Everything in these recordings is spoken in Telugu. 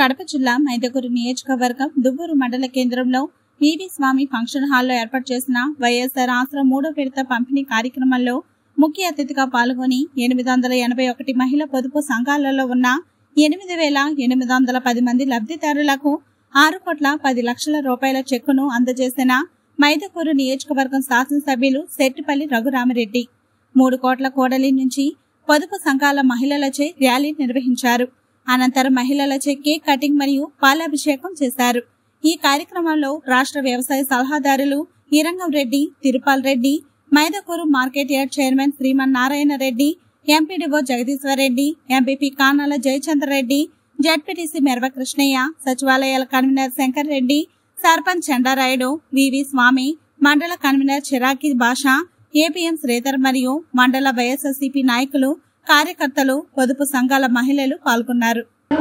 కడప జిల్లా మైదకూరు నియోజకవర్గం దువ్వూరు మండల కేంద్రంలో వివి స్వామి ఫంక్షన్ హాల్లో ఏర్పాటు చేసిన వైఎస్ఆర్ ఆశ్రమ మూడో విడత పంపిణీ కార్యక్రమంలో ముఖ్య అతిథిగా పాల్గొని ఎనిమిది వందల ఎనభై ఒకటి మహిళా పొదుపు సంఘాలలో ఉన్న ఎనిమిది వేల ఎనిమిది వందల పది మంది లబ్ధిదారులకు ఆరు కోట్ల పది లక్షల రూపాయల చెక్కును అందజేసిన మైదకూరు నియోజకవర్గం శాసనసభ్యులు సెట్టిపల్లి రఘురామిరెడ్డి మూడు కోట్ల కోడలి నుంచి పొదుపు సంఘాల మహిళలచే ర్యాలీ నిర్వహించారు అనంతరం మహిళలచే కేక్ కటింగ్ మరియు పాలాభిషేకం చేశారు ఈ కార్యక్రమంలో రాష్ట్ర వ్యవసాయ సలహాదారులు Eerangam Reddy Tirupal Reddy Mydukur market yard chairman Sriman Narayana Reddy MPDO Jagadishwar Reddy MPP Kanala Jayachandra Reddy ZPTC Merava Krishnaiah సచివాలయాల కన్వీనర్ శంకర్ రెడ్డి సర్పంచ్ చండారాయుడు వివి స్వామి మండల కన్వీనర్ చిరాకి భాష ఏపీఎం శ్రీధర్ మరియు మండల వైఎస్ఆర్సీపీ నాయకులు కార్యకర్తలు పొదుపు సంఘాల మహిళలు పాల్గొన్నారు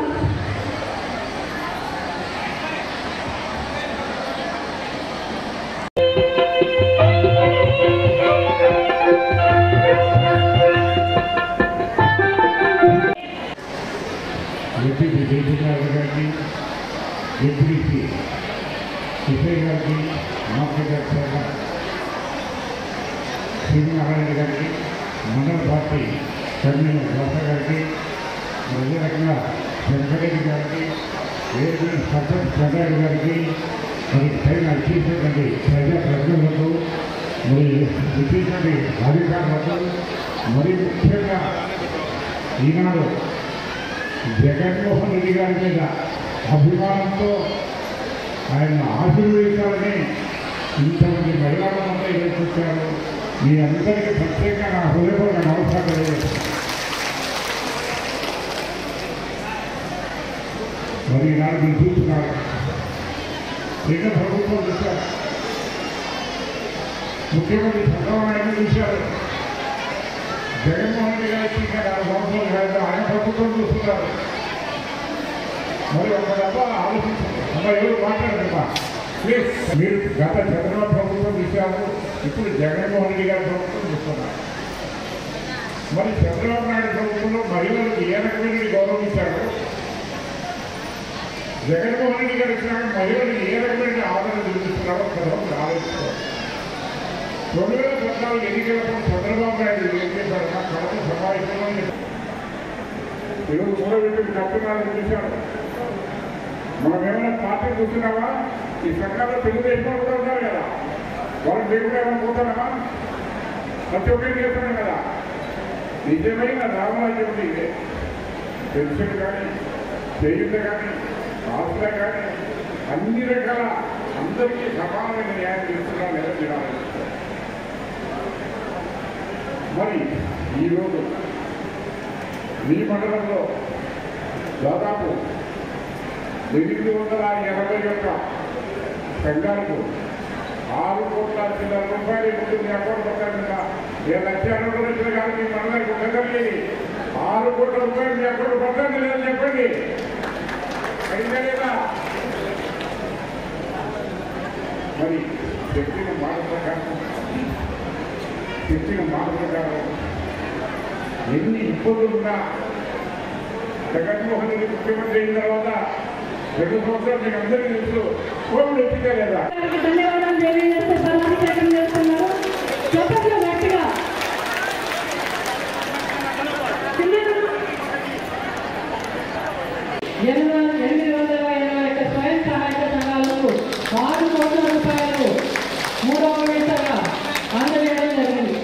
ఎంపీపీ జయచంద్రరావు గారికి ఎంపీసీ విజయ్ గారికి మార్కెట్ చైర్మన్ శ్రీనారాయణ గారికి మండల పార్టీ కన్వీనర్ దాస గారికి మరి అదే రకంగా శంకరెడ్డి గారికి ఏపీ సర్పంచ్ చంద్రారెడ్డి గారికి మరి పైన ఇచ్చేసినటువంటి ప్రజా ప్రజలకు మరి ఇచ్చేసినటువంటి అధికారులకు మరి ముఖ్యంగా ఈనాడు జగన్మోహన్ రెడ్డి గారి మీద అభిమానంతో ఆయన ఆశీర్వదించాలని ఇంతమంది మహిళలంతా ఎదుర్కొచ్చారు మీ అందరికీ ప్రత్యేకంగా నా హృదయపూర్వక నమస్కారం తెలియజేస్తున్నాను. మరి ఈనాడు మీరు చూస్తున్నారు కేంద్ర ప్రభుత్వం చూశారు ముఖ్యమంత్రి చంద్రబాబు నాయుడు చూశారు జగన్మోహన్ రెడ్డి గారికి ఇంకా నాలుగు సంవత్సరాలు కాదు ఆయన ప్రభుత్వం చూస్తున్నారు మరి ఒక దెబ్బ ఆలోచించండి అమ్మ ఎవరు మాట్లాడదమ్మా ప్లీజ్ మీరు గత చంద్రబాబు ప్రభుత్వం చూశారు ఇప్పుడు జగన్మోహన్ రెడ్డి గారి ప్రభుత్వం చూస్తున్నారు మరి చంద్రబాబు నాయుడు ప్రభుత్వంలో మహిళలకు ఏ రకమైన గౌరవం ఇచ్చారు జగన్మోహన్ రెడ్డి గారు ఇచ్చినాక మహిళలకు ఏ రకమైన ఆదరణ చూపిస్తున్నారో ప్రజలకు ఆలోచించారు రెండు వేల పద్నాలుగు ఎన్నికలప్పుడు చంద్రబాబు నాయుడు ఏం చేశారు నా కడప సమావేశంలో ఈరోజు మూడోవింటికి చెప్తున్నారని చూశారు మనం ఏమైనా పార్టీ చూస్తున్నామా ఈ సంఘాల్లో తెలుగుదేశం కూడా ఉన్నారు కదా వాళ్ళు దేవుడు ఏమైనా పోతారా ప్రతి ఒక్కరికి చేస్తున్నాం కదా నిజమైన రామరాజ్యం ఉంది ఇదే పెన్షన్ కానీ చేయుత కానీ ఆస్తులు కానీ అన్ని రకాల అందరికీ సమానమైన న్యాయం చేస్తున్నా లేదా మీరు ఆలోచిస్తారు మరి ఈరోజు మీ మండలంలో దాదాపు ఎనిమిది వందల ఎనభై ఒక్క సంఘాలకు ఆరు కోట్ల చిల్లర రూపాయలు ఇప్పుడు మీ అకౌంట్ పట్టాలి కదా ఏ లక్ష ఎనభై లక్షలు కాదు మీ మండలానికి ఉండగలిగి ఆరు కోట్ల రూపాయలు మీ అకౌంట్ పట్టాలి లేదని చెప్పండి అయిందా లేదా మరి చెప్పిన మాట ప్రకారం చెప్పిన మాట ప్రకారం ఎన్ని ఇబ్బందులున్నా జగన్మోహన్ రెడ్డి ముఖ్యమంత్రి అయిన తర్వాత రెండు సంవత్సరాలు మీకు అందరికీ తెలుసు కోవిడ్ వచ్చిందా లేదా అందరికీ ధన్యవాదాలు తెలియజేస్తే బలాభిషేకం చేస్తున్నారు చెప్పట్లు గట్టిగా ఎనిమిది ఎనిమిది వందల ఎనభై ఒక్క స్వయం సహాయక సంఘాలకు ఆరు కోట్ల రూపాయలు మూడవ విడతగా అందజేయడం జరిగింది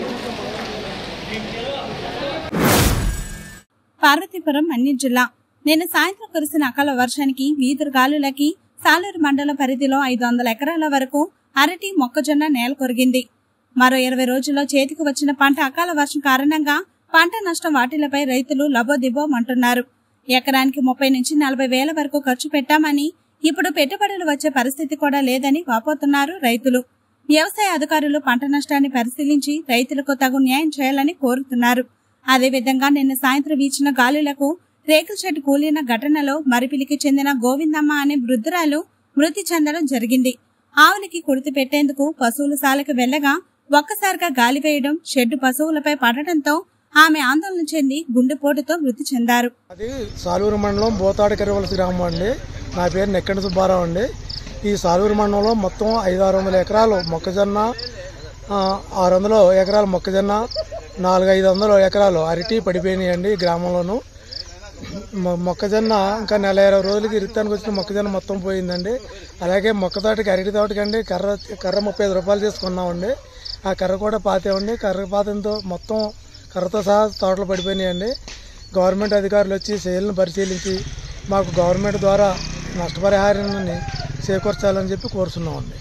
పార్వతీపురం అన్ని జిల్లా నిన్న సాయంత్రం కురిసిన అకాల వర్షానికి వీధురు గాలులకి సాలూరు మండల పరిధిలో ఐదు వందల ఎకరాల వరకు అరటి మొక్కజొన్న నేల కొరిగింది మరో ఇరవై రోజుల్లో చేతికి వచ్చిన పంట అకాల వర్షం కారణంగా పంట నష్టం వాటిలపై రైతులు లబోదిబోమంటున్నారు ఎకరానికి ముప్పై నుంచి నలభై వేల వరకు ఖర్చు పెట్టామని ఇప్పుడు పెట్టుబడులు వచ్చే పరిస్థితి కూడా లేదని వాపోతున్నారు రైతులు వ్యవసాయ అధికారులు పంట నష్టాన్ని పరిశీలించి రైతులకు తగు న్యాయం చేయాలని కోరుతున్నారు అదేవిధంగా నిన్న సాయంత్రం వీచిన గాలులకు రేకుల షెడ్ కూలిన ఘటనలో మరిపిలికి చెందిన గోవిందమ్మ అనే వృద్ధురాలు మృతి చెందడం జరిగింది ఆవునికి కుడితి పెట్టేందుకు పశువుల శాలకు వెళ్లగా ఒక్కసారిగా గాలి వేయడం షెడ్డు పశువులపై పడటంతో ఆమె ఆందోళన చెంది గుండెపోటుతో మృతి చెందారు అది సాలూరు మండలం బోతాడు కరివలసి గ్రామం అండి నా పేరు నెక్కండి సుబ్బారావు అండి ఈ సాలూరు మండలంలో మొత్తం ఐదు ఆరు వందల ఎకరాలు మొక్కజొన్న ఆ, ఆరు వందల ఎకరాలు మొక్కజొన్న నాలుగు ఐదు వందల ఎకరాలు అరటి పడిపోయినాయండి ఈ గ్రామంలోను మొ- మొక్కజొన్న ఇంకా నెల ఇరవై రోజులకి ఇరుత్తానికి వచ్చిన మొక్కజొన్న మొత్తం పోయిందండి అలాగే మొక్క తోటకి అరటి తోటకి అండి కర్ర కర్ర ముప్పై ఐదు రూపాయలు తీసుకున్నామండి ఆ కర్ర కూడా పాతేవండి కర్ర పాతంతో మొత్తం కర్రతో సహా తోటలు పడిపోయినాయండి గవర్నమెంట్ అధికారులు వచ్చి సేల్ని పరిశీలించి మాకు గవర్నమెంట్ ద్వారా నష్టపరిహారాన్ని చేకూర్చాలని చెప్పి కోరుతున్నామండి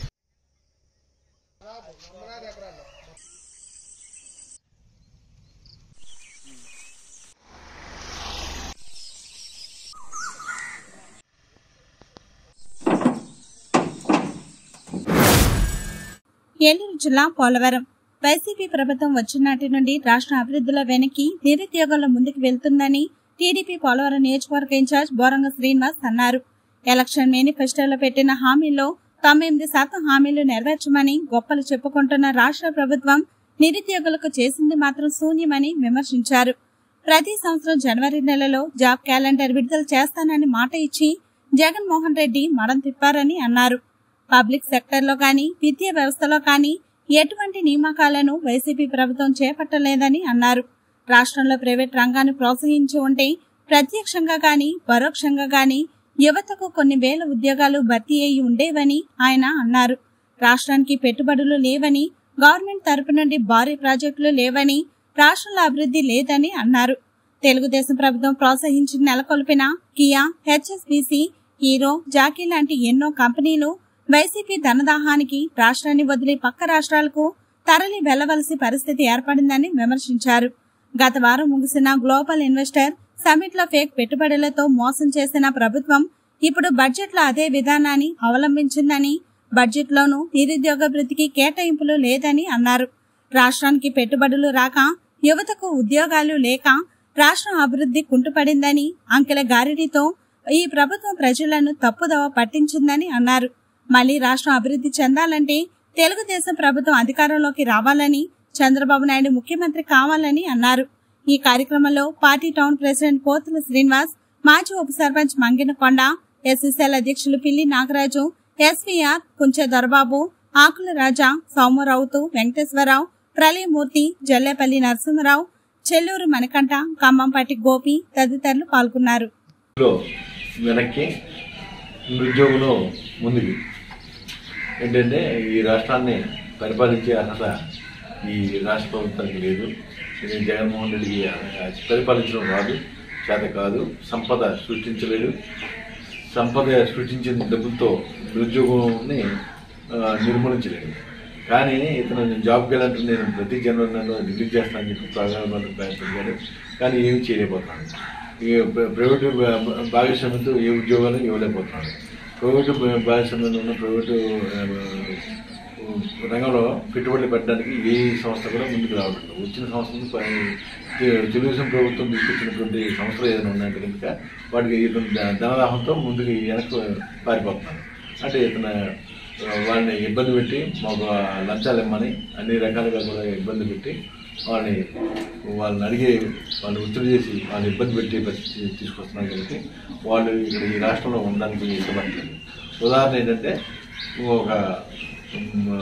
ఏలూరు జిల్లా పోలవరం వైసీపీ ప్రభుత్వం వచ్చినాటి నుండి రాష్ట్ర అభివృద్ధిలో వెనక్కి నిరుద్యోగాల ముందుకు వెళ్తుందని టీడీపీ పోలవరం నియోజకవర్గ ఇన్ఛార్జ్ బోరంగ శ్రీనివాస్ అన్నారు ఎలక్షన్ మేనిఫెస్టోలో పెట్టిన హామీల్లో తొంభై ఎనిమిది శాతం హామీలు నెరవేర్చమని గొప్పలు చెప్పుకుంటున్న రాష్ట్ర ప్రభుత్వం నిరుద్యోగులకు చేసింది మాత్రం శూన్యమని విమర్శించారు ప్రతి సంవత్సరం జనవరి నెలలో జాబ్ క్యాలెండర్ విడుదల చేస్తానని మాట ఇచ్చి జగన్మోహన్ రెడ్డి మడం తిప్పారని అన్నారు పబ్లిక్ సెక్టర్లో కానీ విద్యా వ్యవస్థలో కానీ ఎటువంటి నియామకాలను వైసీపీ ప్రభుత్వం చేపట్టలేదని అన్నారు రాష్ట్రంలో ప్రైవేట్ రంగాన్ని ప్రోత్సహించి ఉంటే ప్రత్యక్షంగా గాని పరోక్షంగా గాని యువతకు కొన్ని వేల ఉద్యోగాలు భర్తీ అయి ఉండేవని ఆయన అన్నారు రాష్ట్రానికి పెట్టుబడులు లేవని గవర్నమెంట్ తరపు నుండి భారీ ప్రాజెక్టులు లేవని రాష్ట్రంలో అభివృద్ధి లేదని అన్నారు తెలుగుదేశం ప్రభుత్వం ప్రోత్సహించి నెలకొల్పిన కియా హెచ్ఎస్బిసి హీరో జాకీ లాంటి ఎన్నో కంపెనీలు వైసీపీ ధనదాహానికి రాష్ట్రాన్ని వదిలి పక్క రాష్ట్రాలకు తరలి వెళ్లవలసి పరిస్థితి ఏర్పడిందని విమర్శించారు గత వారం ముగిసిన గ్లోబల్ ఇన్వెస్టర్ సమిట్ లో ఫేక్ పెట్టుబడులతో మోసం చేసిన ప్రభుత్వం ఇప్పుడు బడ్జెట్ లో అదే విధానాన్ని అవలంబించిందని బడ్జెట్ లోనూ నిరుద్యోగ వృత్తికి కేటాయింపులు లేదని అన్నారు రాష్ట్రానికి పెట్టుబడులు రాక యువతకు ఉద్యోగాలు లేక రాష్ట్రం అభివృద్ధి కుంటుపడిందని అంకెల గారిడితో ఈ ప్రభుత్వం ప్రజలను తప్పుదవ పట్టించిందని అన్నారు మళ్లీ రాష్ట్రం అభివృద్ధి చెందాలంటే తెలుగుదేశం ప్రభుత్వం అధికారంలోకి రావాలని చంద్రబాబు నాయుడు ముఖ్యమంత్రి కావాలని అన్నారు ఈ కార్యక్రమంలో party town president Pothula Srinivas మాజీ ఉప సర్పంచ్ మంగినకొండ ఎస్ఎస్ఎల్ అధ్యక్షులు పిల్లి నాగరాజు ఎస్వీఆర్ కుంచె దొరబాబు ఆకుల రాజా సౌమరావుతు వెంకటేశ్వరరావు ప్రళయమూర్తి జల్లేపల్లి నరసింహరావు చెల్లూరు మణికంఠ ఖమ్మంపాటి గోపి తదితరులు పాల్గొన్నారు లో వెనక్కి నిరుద్యోగులు ముందుకి ఏంటంటే ఈ రాష్ట్రాన్ని పరిపాలించే అర్హత ఈ రాష్ట్ర ప్రభుత్వానికి లేదు ఇది జగన్మోహన్ రెడ్డికి పరిపాలించడం రాదు చేత కాదు సంపద సృష్టించలేదు సంపద సృష్టించిన డబ్బులతో నిరుద్యోగాన్ని ఆ, నిర్మూలించలేదు కానీ ఇతను నేను జాబ్కి వెళ్ళాలంటే నేను ప్రతి జనవరి నెలలో రిలీజ్ చేస్తానని చెప్పి ప్రారంభంలో ప్రయత్నించాడు కానీ ఏమీ చేయలేకపోతున్నాను ఈ ప్ర- ప్రైవేటు భా- భాగస్వామ్యంతో ఏ ఉద్యోగాలు ఇవ్వలేకపోతున్నాడు ప్రైవేటు భా- భాగస్వామ్యంలో ఉన్న ప్రైవేటు ఆ, రంగంలో పెట్టుబడులు పెట్టడానికి ఏ సంస్థ కూడా ముందుకు రావడం లేదు. వచ్చిన సంస్థలు ప- తె- తెలుగుదేశం ప్రభుత్వం తీసుకొచ్చినటువంటి సంస్థలు ఏదైనా ఉన్నాయంటే కనుక వాటికి ఇతను ధ- ధనదాహంతో ముందుకు వెనక్కి పారిపోతున్నాడు అంటే ఇతను ఆ, వాళ్ళని ఇబ్బంది పెట్టి మాకు లంచాలు ఇమ్మని అన్ని రకాలుగా కూడా ఇబ్బంది పెట్టి వాళ్ళని వాళ్ళని అడిగి వాళ్ళని ఒత్తిడి చేసి వాళ్ళని ఇబ్బంది పెట్టి పరిస్థితి తీసుకొస్తున్నారు కాబట్టి వాళ్ళు ఇక్కడ ఈ రాష్ట్రంలో ఉండడానికి ఇష్టపడలేదు ఉదాహరణ ఏంటంటే ఒక మ్,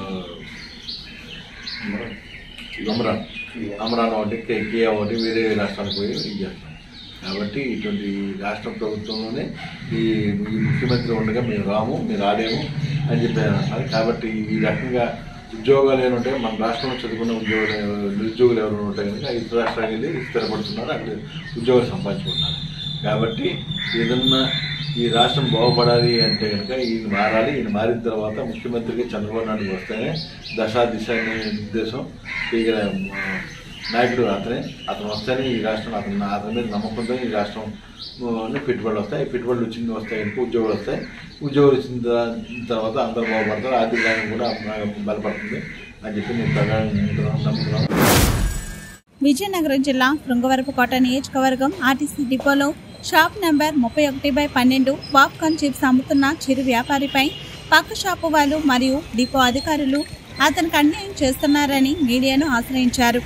అమరాన్ అమరాన్ ఒకటి కే- కియా ఒకటి వేరే రాష్ట్రానికి పోయి ఇది చేస్తాం కాబట్టి ఇటువంటి రాష్ట్ర ప్రభుత్వంలోనే ఈ ఈ ముఖ్యమంత్రి ఉండగా మేము రాము మేము రాలేము అని చెప్పారు అన్నారు కాబట్టి ఈ రకంగా ఉద్యోగాలు ఏమైనా ఉంటాయి మన రాష్ట్రంలో చదువుకున్న ఉద్యోగులు నిరుద్యోగులు ఎవరు ఉంటాయి కనుక ఇతర రాష్ట్రానికి వెళ్ళి స్థిరపడుతున్నారు అక్కడ ఉద్యోగాలు సంపాదించుకుంటున్నారు కాబట్టి ఏదన్నా ఈ రాష్ట్రం బాగుపడాలి అంటే కనుక ఈయన మారాలి ఈయన మారిన తర్వాత ముఖ్యమంత్రిగా చంద్రబాబు నాయుడు వస్తేనే దశా దిశ అనే నిర్దేశం చేయగల ఆ, నాయకుడు అతనే అతను వస్తేనే ఈ రాష్ట్రం అతను అతని మీద నమ్మకంతో ఈ రాష్ట్రం ఆ, ని పెట్టుబడులు వస్తాయి పెట్టుబడులు వచ్చింది వస్తాయి కనుక ఉద్యోగాలు వస్తాయి ఉద్యోగాలు వచ్చిన త- తర్వాత అందరూ బాగుపడతారు ఆర్థిక రంగం కూడా బాగా బలపడుతుంది అని చెప్పి నేను ప్రకారం నమ్ముతున్నాను విజయనగరం జిల్లా శృంగవరపుకోట నియోజకవర్గం ఆర్టీసీ డిపోలో షాప్ నంబర్ ముప్పై ఒకటి బై పన్నెండు పాప్కార్న్ చిప్స్ అమ్ముతున్న చిరు వ్యాపారిపై పక్క షాపు వాళ్ళు మరియు డిపో అధికారులు అతనికి అన్యాయం చేస్తున్నారని మీడియాను ఆశ్రయించారు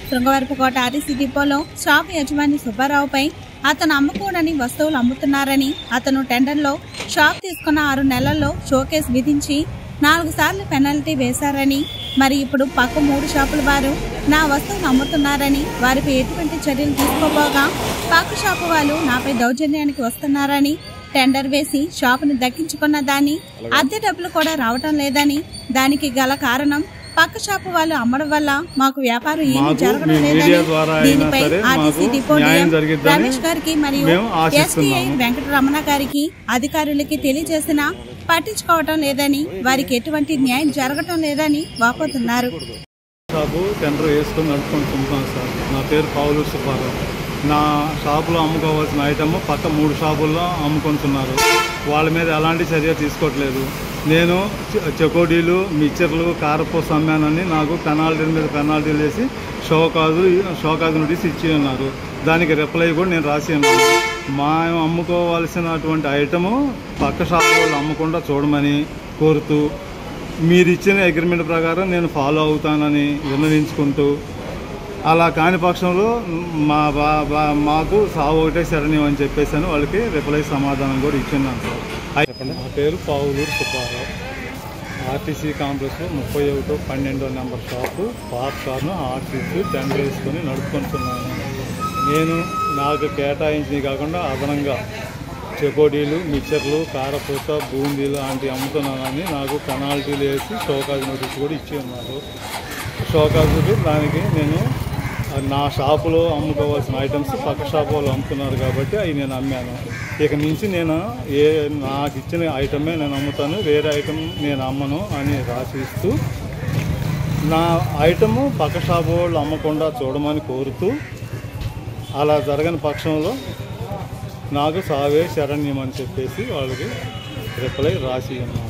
శృంగవరపుకోట ఆర్టీసీ డిపోలో షాప్ యజమాని సుబ్బారావుపై అతను అమ్ముకోడని వస్తువులు అమ్ముతున్నారని అతను టెండర్లో షాప్ తీసుకున్న ఆరు నెలల్లో షోకేస్ విధించి నాలుగు సార్లు పెనాల్టీ వేశారని మరి ఇప్పుడు పక్క మూడు షాపుల వారు నా వస్తువులు అమ్ముతున్నారని వారిపై ఎటువంటి చర్యలు తీసుకోపోగా పక్క షాపు వాళ్ళు నాపై దౌర్జన్యానికి వస్తున్నారని టెండర్ వేసి షాపును దక్కించుకున్న దాన్ని అద్దె డబ్బులు కూడా రావటం లేదని దానికి గల కారణం పక్క షాపు వాళ్ళు అమ్మడం వల్ల మాకు వ్యాపారం ఏమీ మాకు జరగడం మీ లేదని మీడియా ద్వారా అయినా దీనిపై సరే ఆర్టీసీ మాకు డిపో న్యాయం డిఎం జరిగిద్దని రమేష్ గారికి మరియు మేము ఆశిస్తున్నాము. ఎస్టీఐ వెంకటరమణ గారికి అధికారులకి తెలియజేసినా పట్టించుకోవటం లేదని వారికి ఎటువంటి న్యాయం జరగటం లేదని వాపోతున్నారు షాపు టెండర్ వేసుకొని నడుపుకుంటున్నాను సార్ నా పేరు పావులు సుబ్బారావు నా షాపులో అమ్ముకోవాల్సిన ఐటమ్ పక్క మూడు షాపుల్లో అమ్ముకుంటున్నారు వాళ్ళ మీద ఎలాంటి చర్య తీసుకోవట్లేదు నేను చె- చెకోడీలు మిక్చర్లు కారపూస అమ్మానని నాకు పెనాల్టీల మీద పెనాల్టీలు వేసి షోకాజు షోకాజు నోటీస్ ఇచ్చి ఉన్నారు దానికి రిప్లై కూడా నేను రాసి ఉన్నాను మా అమ్ముకోవాల్సినటువంటి ఐటము పక్క షాపు వాళ్ళు అమ్మకుండా చూడమని కోరుతూ మీరు ఇచ్చిన అగ్రిమెంట్ ప్రకారం నేను ఫాలో అవుతానని విన్నవించుకుంటూ అలా కాని పక్షంలో మా బా బా మాకు సావు ఒకటే శరణ్యం అని చెప్పేసి అని వాళ్ళకి రిప్లై సమాధానం కూడా ఇచ్చున్నాను సార్ చెప్పండి నా పేరు పావులూరు సుబ్బారావు ఆర్టీసీ కాంప్లెక్స్లో ముప్పై ఒకటో పన్నెండో number shop popcorn RTC tender వేసుకొని నడుపుకుంటున్నాను నేను నాకు కేటాయించినవి కాకుండా అదనంగా చెకోడీలు మిక్చర్లు కారపూస బూందీలు లాంటివి అమ్ముతున్నానని నాకు పెనాల్టీలు వేసి షోకాజ్ నోటీస్ కూడా ఇచ్చి ఉన్నారు షోకాజులు దానికి నేను నా షాపులో అమ్ముకోవాల్సిన ఐటమ్స్ పక్క షాపు వాళ్ళు అమ్ముతున్నారు కాబట్టి అవి నేను అమ్మాను ఇక నుంచి నేను ఏ నాకు ఇచ్చిన ఐటమే నేను అమ్ముతాను వేరే ఐటమ్ నేను అమ్మను అని రాసిస్తూ నా ఐటము పక్క షాపు వాళ్ళు అమ్మకుండా చూడమని కోరుతూ అలా జరగని పక్షంలో నాకు సావే శరణ్యం అని చెప్పేసి వాళ్ళకి రిప్లై రాసి ఉన్నాను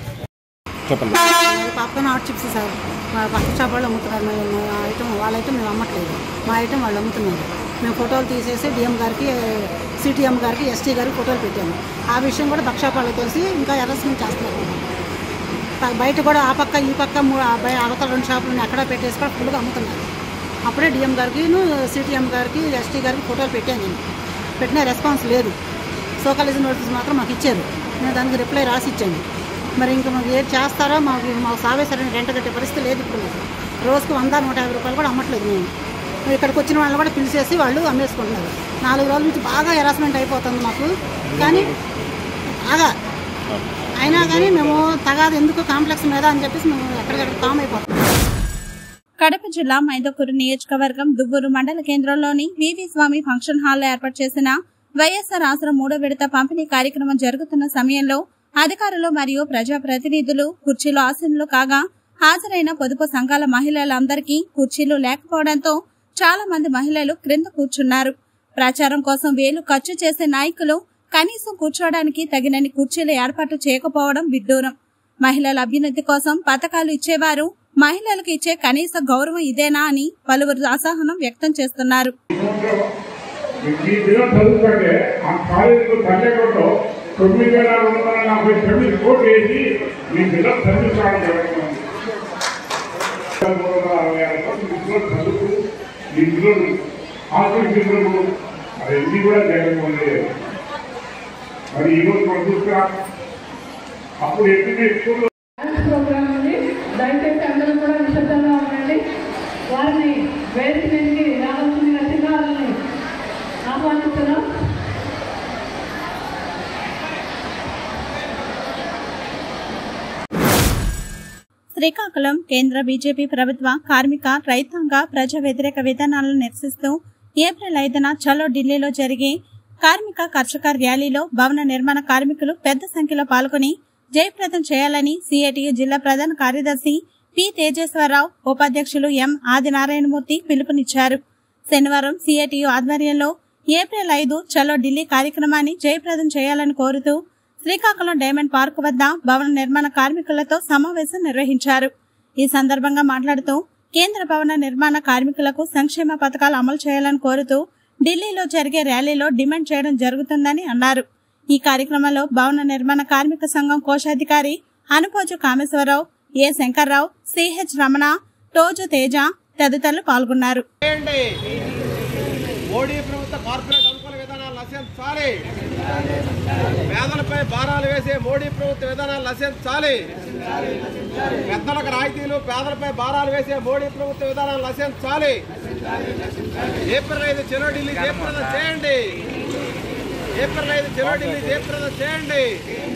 పక్కన హాట్ చిప్స్ సార్ మా పక్క షాప్ వాళ్ళు అమ్ముతున్నారు మేము మా ఐటమ్ వాళ్ళ ఐటమ్ మేము అమ్మట్లేదు మా ఐటమ్ వాళ్ళు అమ్ముతున్నారు మేము ఫోటోలు తీసేసి డిఎం గారికి సిటిఎం గారికి ఎస్టీ గారికి ఫోటోలు పెట్టాము ఆ విషయం కూడా పక్క షాప్ వాళ్ళకి తెలిసి ఇంకా హెరాస్మెంట్ చేస్తున్నారు ప- బయట కూడా ఆ పక్క ఈ పక్క మూ- ఆ బయ- అవతల రెండు షాపులను ఎక్కడ పెట్టేసి కూడా ఫుల్గా అమ్ముతున్నారు అప్పుడే డిఎం గారికి సిటిఎం గారికి ఎస్టీ గారికి ఫోటోలు పెట్టాను నేను పెట్టిన రెస్పాన్స్ లేదు సోకాలజీ నోటీస్ మాత్రం మాకు ఇచ్చారు నేను దానికి రిప్లై రాసి ఇచ్చాను మరి ఇంకా మాకు ఏది చేస్తారో మాకు మాకు సావేసరని రెంట కట్టే పరిస్థితి లేదు ఇప్పుడు మాకు రోజుకు వంద నూట యాభై రూపాయలు కూడా అమ్మట్లేదు మేము మరి ఇక్కడికి వచ్చిన వాళ్ళని కూడా పిలిచేసి వాళ్ళు అమ్మేసుకుంటున్నారు నాలుగు రోజుల నుంచి బాగా హెరాస్మెంట్ అయిపోతుంది మాకు కానీ బాగా అయినా కానీ మేము తగాదు ఎందుకు కాంప్లెక్స్ మీద అని చెప్పేసి మేము ఎక్కడికక్కడ కామ్ అయిపోతాం కడప జిల్లా మైదకూరు నియోజకవర్గం దువ్వూరు మండల కేంద్రంలోని వివి స్వామి ఫంక్షన్ హాల్లో ఏర్పాటు చేసిన వైఎస్ఆర్ ఆసరా మూడో విడత పంపిణీ కార్యక్రమం జరుగుతున్న సమయంలో అధికారులు మరియు ప్రజాప్రతినిధులు కుర్చీలో ఆసీనులు కాగా హాజరైన పొదుపు సంఘాల మహిళలందరికీ కుర్చీలు లేకపోవడంతో చాలా మంది మహిళలు క్రింద కూర్చున్నారు ప్రచారం కోసం వేలు ఖర్చు చేసే నాయకులు కనీసం కూర్చోవడానికి తగినన్ని కుర్చీలు ఏర్పాటు చేయకపోవడం విడ్డూరం మహిళల అభ్యున్నతి కోసం పథకాలు ఇచ్చేవారు మహిళలకు ఇచ్చే కనీస గౌరవం ఇదేనా అని పలువురు అసహనం వ్యక్తం చేస్తున్నారు ఈ దినం చదువుతుంటే ఆ కాలేజీలో పల్లెటూరులో తొమ్మిది వేల రెండు వందల నలభై తొమ్మిది కోట్లు వేసి మీ పిల్లలు చదివిస్తాడు జరుగుతుంది మూడు వందల అరవై ఆరు కోట్లు ఇంట్లో చదువు ఇంట్లో హాస్టల్ ఫీజులు అవన్నీ కూడా జగన్మోహన్ రెడ్డి మరి ఈరోజు మనం చూస్తున్నా అప్పుడు ఎన్ని స్కూల్లో డాన్స్ ప్రోగ్రామ్ ఉంది దయచేసి అందరూ కూడా నిశ్శబ్దంగా ఉండండి వారిని వేదిక మీదకి రావాల్సిందిగా చిన్నారుల్ని ఆహ్వానిస్తున్నాం శ్రీకాకుళం కేంద్ర బీజేపీ ప్రభుత్వ కార్మిక రైతాంగ ప్రజా వ్యతిరేక విధానాలను నిరసిస్తూ ఏప్రిల్ ఐదున చలో ఢిల్లీలో జరిగే కార్మిక కర్షక ర్యాలీలో భవన నిర్మాణ కార్మికులు పెద్ద సంఖ్యలో పాల్గొని జయప్రదం చేయాలని సిఐటియు జిల్లా ప్రధాన కార్యదర్శి పి తేజేశ్వరరావు ఉపాధ్యక్షులు ఎం ఆదినారాయణమూర్తి పిలుపునిచ్చారు శనివారం సిఐటియు ఆధ్వర్యంలో ఏప్రిల్ ఐదు చలో ఢిల్లీ కార్యక్రమాన్ని జయప్రదం చేయాలని కోరుతూ శ్రీకాకుళం డైమండ్ పార్క్ వద్ద భవన నిర్మాణ కార్మికులతో సమావేశం నిర్వహించారు ఈ సందర్భంగా మాట్లాడుతూ కేంద్ర భవన నిర్మాణ కార్మికులకు సంక్షేమ పథకాలు అమలు చేయాలని కోరుతూ ఢిల్లీలో జరిగే ర్యాలీలో డిమాండ్ చేయడం జరుగుతుందని అన్నారు ఈ కార్యక్రమంలో భవన నిర్మాణ కార్మిక సంఘం కోశాధికారి అనుపోజు కామేశ్వరరావు ఏ శంకర్రావు సిహెచ్ రమణ టోజు తేజ తదితరులు పాల్గొన్నారు చేయండి మోడీ ప్రభుత్వ కార్పొరేట్ అనుకూల విధానాలు నశించాలి పేదలపై భారాలు వేసే మోడీ ప్రభుత్వ విధానాలు నశించాలి పెద్దలకు రాయితీలు పేదలపై భారాలు వేసే మోడీ ప్రభుత్వ విధానాలు నశించాలి ఏప్రిల్ ఐదు చెలో ఢిల్లీ జయప్రదం చేయండి ఏప్రిల్ ఐదు చెలో ఢిల్లీ జయప్రదం చేయండి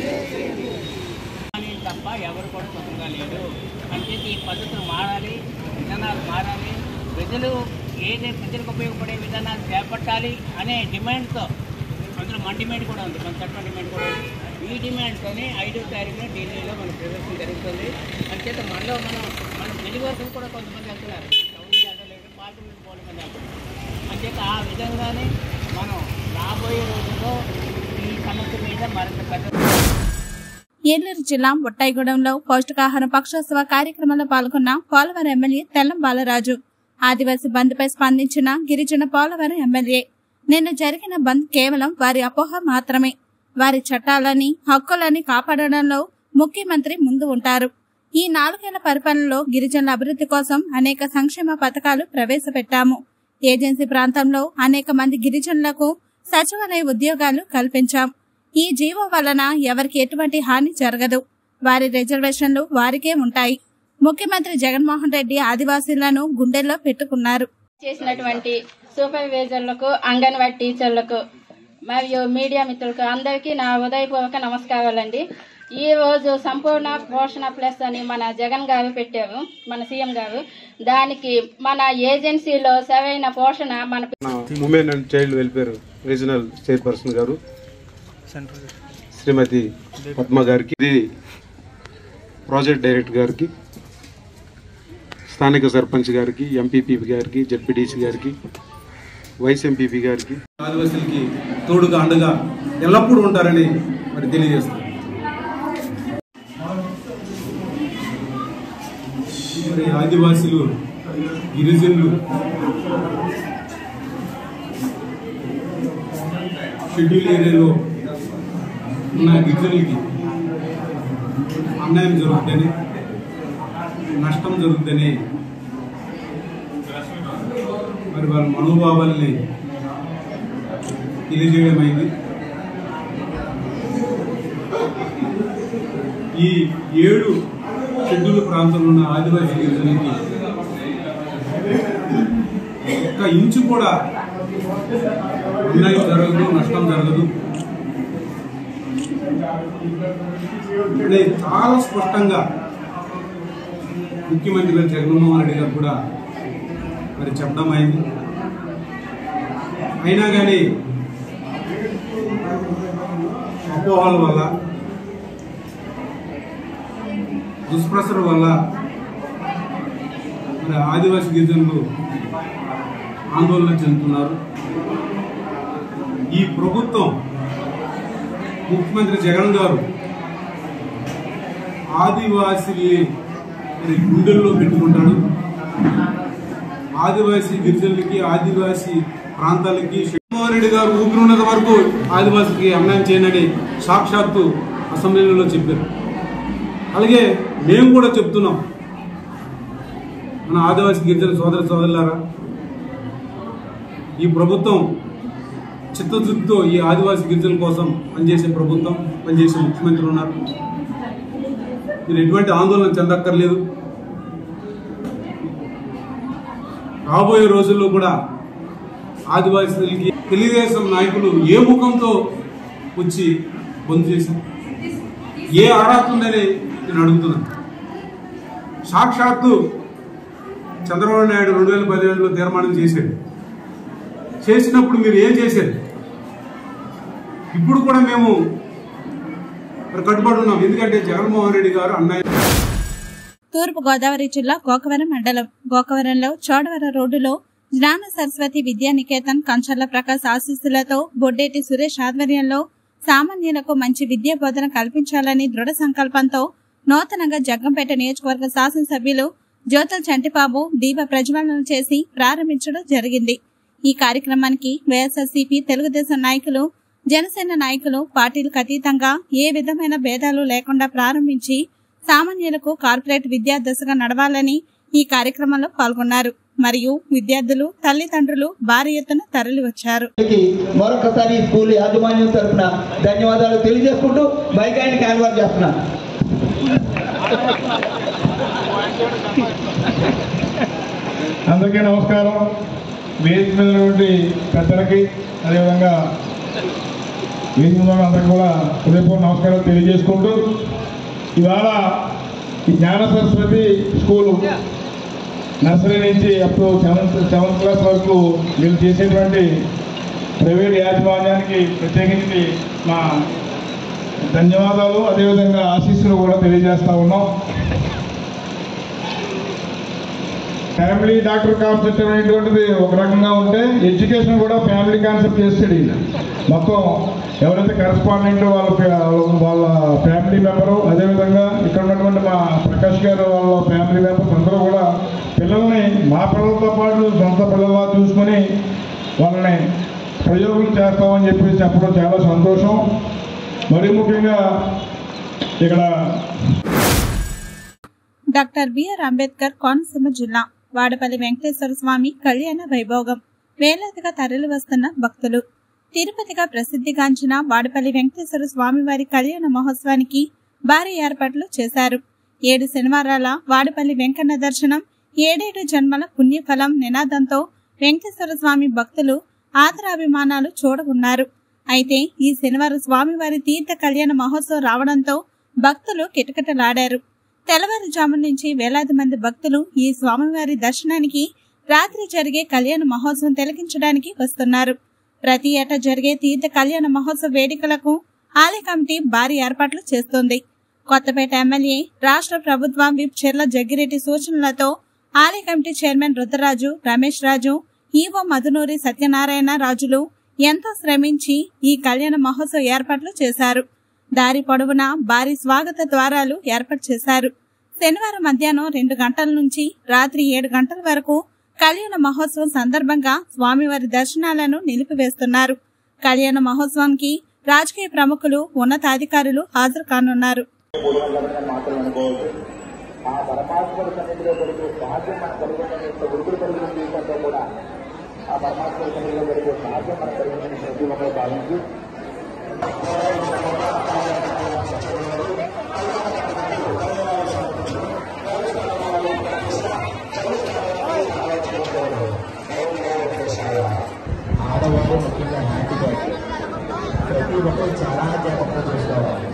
అని తప్ప ఎవరు కూడా సుఖంగా లేరు అంటే ఈ పద్ధతులు మారాలి విధానాలు మారాలి ప్రజలు ఏదైతే ప్రజలకు ఉపయోగపడే విధానాలు చేపట్టాలి అనే డిమాండ్తో అందులో మన డిమాండ్ కూడా ఉంది మన చట్టం డిమాండ్ కూడా ఉంది ఈ డిమాండ్తోనే ఐదో తారీఖున ఢిల్లీలో మన ప్రదర్శన జరుగుతుంది అంచేత మనలో మనం మన తెలుగు వర్గం కూడా కొంతమంది వెళ్తున్నారు టౌన్ వెళ్ళలేదు పార్లమెంట్ పోలింగ్ అని వెళ్తున్నారు అంచేత ఆ విధంగానే మనం రాబోయే రోజుల్లో ఈ సమస్య మీద మరింత పెద్ద ఏలూరు జిల్లా బుట్టాయిగూడెంలో పౌష్టికాహార పక్షోత్సవ కార్యక్రమంలో పాల్గొన్న పోలవరం ఎమ్మెల్యే తెల్లం బాలరాజు ఆదివాసీ బంద్పై స్పందించిన గిరిజన పోలవరం ఎమ్మెల్యే నిన్న జరిగిన బంద్ కేవలం వారి అపోహ మాత్రమే వారి చట్టాలని హక్కులని కాపాడడంలో ముఖ్యమంత్రి ముందు ఉంటారు ఈ నాలుగేళ్ల పరిపాలనలో గిరిజనుల అభివృద్ధి కోసం అనేక సంక్షేమ పథకాలు ప్రవేశపెట్టాము ఏజెన్సీ ప్రాంతంలో అనేక మంది గిరిజనులకు సచివాలయ ఉద్యోగాలు కల్పించాం ఈ జీవో వలన ఎవరికి ఎటువంటి హాని జరగదు వారి రిజర్వేషన్లు వారికే ఉంటాయి ముఖ్యమంత్రి జగన్మోహన్ రెడ్డి ఆదివాసీలను గుండెల్లో పెట్టుకున్నారు చేసినటువంటి సూపర్వైజర్లకు అంగన్వాడీ టీచర్లకు మరియు మీడియా మిత్రులకు అందరికీ నా ఉదయపూర్వక నమస్కారాలండి ఈ రోజు సంపూర్ణ పోషణ ప్లస్ అని మన జగన్ గారు పెట్టారు మన సీఎం గారు దానికి మన ఏజెన్సీలో సరైన పోషణ మన women and child welfare regional chairperson గారు శ్రీమతి పద్మ గారికి ఇది ప్రాజెక్ట్ డైరెక్టర్ గారికి స్థానిక సర్పంచ్ గారికి ఎంపీపీ గారికి జడ్పీటీసీ గారికి వైస్ ఎంపీపీ గారికి ఆదివాసులకి తోడుగా అండగా ఎల్లప్పుడూ ఉంటారని మరి తెలియజేస్తారు మరి ఆదివాసులు గిరిజనులు షెడ్యూల్ ఏరియాలో ఉన్న గిరిజనులకి అన్యాయం జరుగుతుందని నష్టం జరుగుతుందని మరి వాళ్ళ మనోభావాల్ని తెలియజేయడం అయింది ఈ ఏడు షెడ్యూల్ ప్రాంతంలో ఉన్న ఆదివాసీ గిరిజనులకి ఒక్క ఇంచు కూడా అన్యాయం జరగదు నష్టం జరగదు అంటే చాలా స్పష్టంగా ముఖ్యమంత్రి గారు జగన్మోహన్ రెడ్డి గారు కూడా మరి చెప్పడం అయింది అయినా కానీ అపోహల వల్ల దుష్ప్రసర వల్ల మరి ఆదివాసీ గిరిజనులు ఆందోళన చెందుతున్నారు ఈ ప్రభుత్వం ముఖ్యమంత్రి జగన్ గారు ఆదివాసీల్ని మరి గుండెల్లో పెట్టుకుంటాడు ఆదివాసీ గిరిజనులకి ఆదివాసీ ప్రాంతాలకి జగన్మోహన్ రెడ్డి గారు ఊపిరినంత వరకు ఆదివాసీకి అన్యాయం చేయనని సాక్షాత్తు అసెంబ్లీలో చెప్పారు అలాగే మేము కూడా చెప్తున్నాం మన ఆదివాసీ గిరిజన సోదర సోదరులారా ఈ ప్రభుత్వం చిత్తశుద్ధితో ఈ ఆదివాసీ గిరిజనుల కోసం పనిచేసే ప్రభుత్వం పనిచేసే ముఖ్యమంత్రి ఉన్నారు మీరు ఎటువంటి ఆందోళన చెందక్కర్లేదు రాబోయే రోజుల్లో కూడా ఆదివాసీలకి తెలుగుదేశం నాయకులు ఏ ముఖంతో వచ్చి బంద్ చేశారు ఏ అర్హత ఉందని నేను అడుగుతున్నాను సాక్షాత్తు చంద్రబాబు నాయుడు రెండు వేల పదిహేడులో తీర్మానం చేశాడు చేసినప్పుడు మీరు ఏం చేశారు ఇప్పుడు కూడా మేము మరి కట్టుబడి ఉన్నాం ఎందుకంటే జగన్మోహన్ రెడ్డి గారు అన్నయ్య తూర్పు గోదావరి జిల్లా గోకవరం మండలం గోకవరంలో చోడవరం రోడ్డులో జ్ఞాన సరస్వతి విద్యానికేతన్ కంచర్ల ప్రకాశ్ ఆశీస్సులతో బొడ్డేటి సురేష్ ఆధ్వర్యంలో సామాన్యులకు మంచి విద్యా బోధన కల్పించాలని దృఢ సంకల్పంతో నూతనంగా జగ్గంపేట నియోజకవర్గ శాసనసభ్యులు జ్యోతుల చంటిబాబు దీప ప్రజ్వలన చేసి ప్రారంభించడం జరిగింది ఈ కార్యక్రమానికి వైఎస్ఆర్సీపీ తెలుగుదేశం నాయకులు జనసేన నాయకులు పార్టీలకు అతీతంగా ఏ విధమైన భేదాలు లేకుండా ప్రారంభించి సామాన్యులకు కార్పొరేట్ విద్యా దశగా నడవాలని ఈ కార్యక్రమంలో పాల్గొన్నారు మరియు విద్యార్థులు తల్లిదండ్రులు భారీ ఎత్తున తరలివచ్చారు మరొకసారి ఈ స్కూల్ యాజమాన్యం తరఫున ధన్యవాదాలు తెలియజేసుకుంటూ మైక్ ఆయన క్యాన్వార్ చేస్తున్నాను అందరికీ నమస్కారం వేదిక మీద ఉన్నటువంటి పెద్దలకి అదేవిధంగా వేదిక మీద ఉన్న అందరికీ కూడా హృదయపూర్వక నమస్కారం తెలియజేసుకుంటూ ఇవాళ ఈ జ్ఞాన సరస్వతి స్కూలు నర్సరీ నుంచి up to seventh seventh class వరకు వీళ్ళు చేసేటువంటి ప్రైవేట్ యాజమాన్యానికి ప్రత్యేకించి మా ధన్యవాదాలు అదేవిధంగా ఆశీస్సులు కూడా తెలియజేస్తా ఉన్నాం ఫ్యామిలీ డాక్టర్ కాన్సెప్ట్ అనేటువంటిది ఒక రకంగా ఉంటే ఎడ్యుకేషన్ కూడా ఫ్యామిలీ కాన్సెప్ట్ చేస్తాడు ఈయన మొత్తం ఎవరైతే కరెస్పాండెంట్ వాళ్ళ ఫ్యా- వాళ్ళ ఫ్యామిలీ మెంబరు అదేవిధంగా ఇక్కడ ఉన్నటువంటి మా ప్రకాష్ గారు వాళ్ళ ఫ్యామిలీ మెంబర్స్ అందరూ కూడా పిల్లల్ని మా పిల్లలతో పాటు సొంత పిల్లలా చూసుకొని వాళ్ళని ప్రయోగం చేస్తామని చెప్పి చెప్పడం చాలా సంతోషం మరీ ముఖ్యంగా ఇక్కడ డాక్టర్ బిఆర్ అంబేద్కర్ కోనసీమ జిల్లా వాడపల్లి వెంకటేశ్వర స్వామి కళ్యాణ వైభోగం వేలాదిగా తరలి వస్తున్న భక్తులు తిరుపతిగా ప్రసిద్ధిగాంచిన వాడపల్లి వెంకటేశ్వర స్వామి వారి కళ్యాణ మహోత్సవానికి భారీ ఏర్పాట్లు చేశారు ఏడు శనివారాల వాడపల్లి వెంకన్న దర్శనం ఏడేడు జన్మల పుణ్యఫలం నినాదంతో వెంకటేశ్వర స్వామి భక్తులు ఆదరాభిమానాలు చూడనున్నారు అయితే ఈ శనివారం స్వామివారి తీర్థ కళ్యాణ మహోత్సవం రావడంతో భక్తులు కిటకిటలాడారు తెల్లవారుజాము నుంచి వేలాది మంది భక్తులు ఈ స్వామివారి దర్శనానికి రాత్రి జరిగే కళ్యాణ మహోత్సవం తిలకించడానికి వస్తున్నారు ప్రతి ఏటా జరిగే తీర్థ కళ్యాణ మహోత్సవ వేడుకలకు ఆలయ కమిటీ భారీ ఏర్పాట్లు చేస్తోంది కొత్తపేట ఎమ్మెల్యే రాష్ట్ర ప్రభుత్వం విప్ చెర్ల జగ్గిరెడ్డి సూచనలతో ఆలయ committee chairman Rudraraju Ramesh Raju EO Madhunuri Satyanarayana రాజులు ఎంతో శ్రమించి ఈ కళ్యాణ మహోత్సవ ఏర్పాట్లు చేశారు దారి పొడవునా భారీ స్వాగత ద్వారాలు ఏర్పాటు చేశారు శనివారం మధ్యాహ్నం రెండు గంటల నుంచి రాత్రి ఏడు గంటల వరకు కళ్యాణ మహోత్సవం సందర్భంగా స్వామివారి దర్శనాలను నిలిపివేస్తున్నారు కళ్యాణ మహోత్సవానికి రాజకీయ ప్రముఖులు ఉన్నతాధికారులు హాజరు కానున్నారు మాటలు అనుకోవచ్చు ఆ పరమాత్ముడి సన్నిధిలో జరిగే సహజం మన కలిగిన గురుకులు కలిగిన జీవితంలో కూడా ఆ పరమాత్ముడి సన్నిధిలో జరిగే సహజం మన కలిగిన ప్రతి ఒక్కరు భావించి ఆడవాళ్ళు ముఖ్యంగా హ్యాపీగా ప్రతి ఒక్కరు చాలా జాగ్రత్తగా చూసుకోవాలి